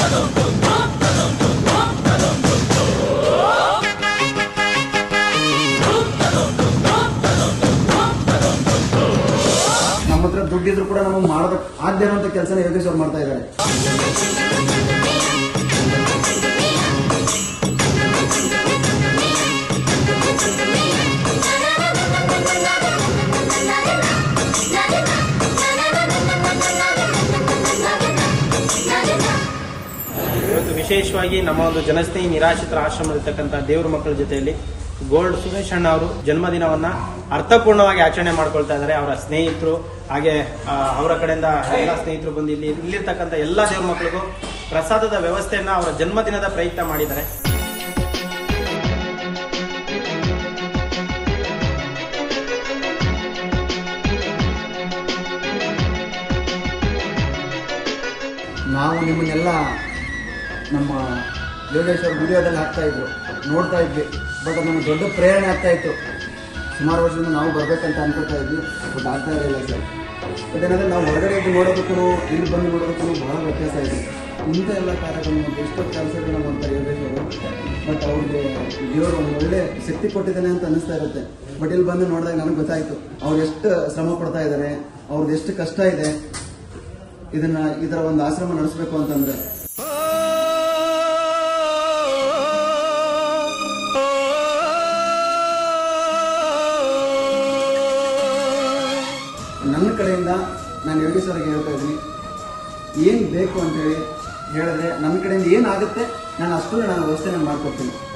ನಮ್ಮ ಹತ್ರ ದುಡ್ಡಿದ್ರು ಕೂಡ ನಮಗೆ ಮಾಡೋದಕ್ಕೆ ಆಗದೆ ಇರುವಂತ ಕೆಲಸನ ಯೋಗೇಶ್ ಅವ್ರು ಮಾಡ್ತಾ ಇದ್ದಾರೆ ಇವತ್ತು ವಿಶೇಷವಾಗಿ ನಮ್ಮ ಒಂದು ಜನಸ್ನೇಹಿ ನಿರಾಶ್ರಿತರ ಆಶ್ರಮದಲ್ಲಿರ್ತಕ್ಕಂಥ ದೇವ್ರ ಮಕ್ಕಳ ಜೊತೆಯಲ್ಲಿ ಗೋಲ್ಡ್ ಸುರೇಶ್ ಅಣ್ಣ ಅವರು ಜನ್ಮದಿನವನ್ನ ಅರ್ಥಪೂರ್ಣವಾಗಿ ಆಚರಣೆ ಮಾಡ್ಕೊಳ್ತಾ ಇದ್ದಾರೆ ಅವರ ಸ್ನೇಹಿತರು ಹಾಗೆ ಆ, ಅವರ ಕಡೆಯಿಂದ ಎಲ್ಲ ಸ್ನೇಹಿತರು ಬಂದು ಇಲ್ಲಿ ಇಲ್ಲಿರ್ತಕ್ಕಂಥ ಎಲ್ಲ ದೇವ್ರ ಮಕ್ಕಳಿಗೂ ಪ್ರಸಾದದ ವ್ಯವಸ್ಥೆಯನ್ನ ಅವರ ಜನ್ಮದಿನದ ಪ್ರಯುಕ್ತ ಮಾಡಿದ್ದಾರೆ ನಾವು ನಿಮ್ಮನ್ನೆಲ್ಲ ನಮ್ಮ ಯೋಗೇಶ್ ಅವ್ರ ವಿಡಿಯೋದಲ್ಲಿ ಹಾಕ್ತಾ ಇದ್ರು ನೋಡ್ತಾ ಇದ್ವಿ ಬಟ್ ಅದು ನಮಗೆ ದೊಡ್ಡ ಪ್ರೇರಣೆ ಆಗ್ತಾ ಇತ್ತು ಸುಮಾರು ವರ್ಷದಿಂದ ನಾವು ಬರ್ಬೇಕಂತ ಅನ್ಕೊಳ್ತಾ ಇದ್ವಿ ಬಟ್ ಆಗ್ತಾ ಇರಲಿಲ್ಲ ಸರ್ ಬಟ್ ಏನಂದ್ರೆ ನಾವು ಹೊರಗಡೆ ಇದ್ದು ನೋಡೋದಕ್ಕೂ ಇಲ್ಲಿ ಬಂದು ನೋಡೋದಕ್ಕೂ ಬಹಳ ವ್ಯತ್ಯಾಸ ಇದೆ ಇಂಥ ಎಲ್ಲ ಕಾರ್ಯಗಳನ್ನು ಎಷ್ಟೋ ಕೆಲಸಗಳನ್ನ ಮಾಡ್ತಾರೆ ಯೋಗೇಶ್ ಅವರು ಬಟ್ ಅವ್ರಿಗೆ ದೇವರು ಒಂದು ಒಳ್ಳೆ ಶಕ್ತಿ ಕೊಟ್ಟಿದ್ದಾನೆ ಅಂತ ಅನಿಸ್ತಾ ಇರುತ್ತೆ ಬಟ್ ಇಲ್ಲಿ ಬಂದು ನೋಡಿದಾಗ ನನಗೆ ಗೊತ್ತಾಯ್ತು ಅವ್ರು ಎಷ್ಟು ಶ್ರಮ ಪಡ್ತಾ ಇದ್ದಾರೆ ಅವ್ರದ್ದು ಎಷ್ಟು ಕಷ್ಟ ಇದೆ ಇದನ್ನ ಈ ತರ ಒಂದು ಆಶ್ರಮ ನಡೆಸಬೇಕು ಅಂತಂದ್ರೆ ನನ್ನ ಕಡೆಯಿಂದ ನಾನು ಯೋಗೇಶ್ ಅವರಿಗೆ ಹೇಳ್ತಾ ಇದ್ದೀನಿ ಏನು ಬೇಕು ಅಂತೇಳಿ ಹೇಳಿದ್ರೆ ನನ್ನ ಕಡೆಯಿಂದ ಏನಾಗುತ್ತೆ ನಾನು ಅಷ್ಟು ನಾನು ವ್ಯವಸ್ಥೆ ನಾನು ಮಾಡ್ಕೊಡ್ತೀನಿ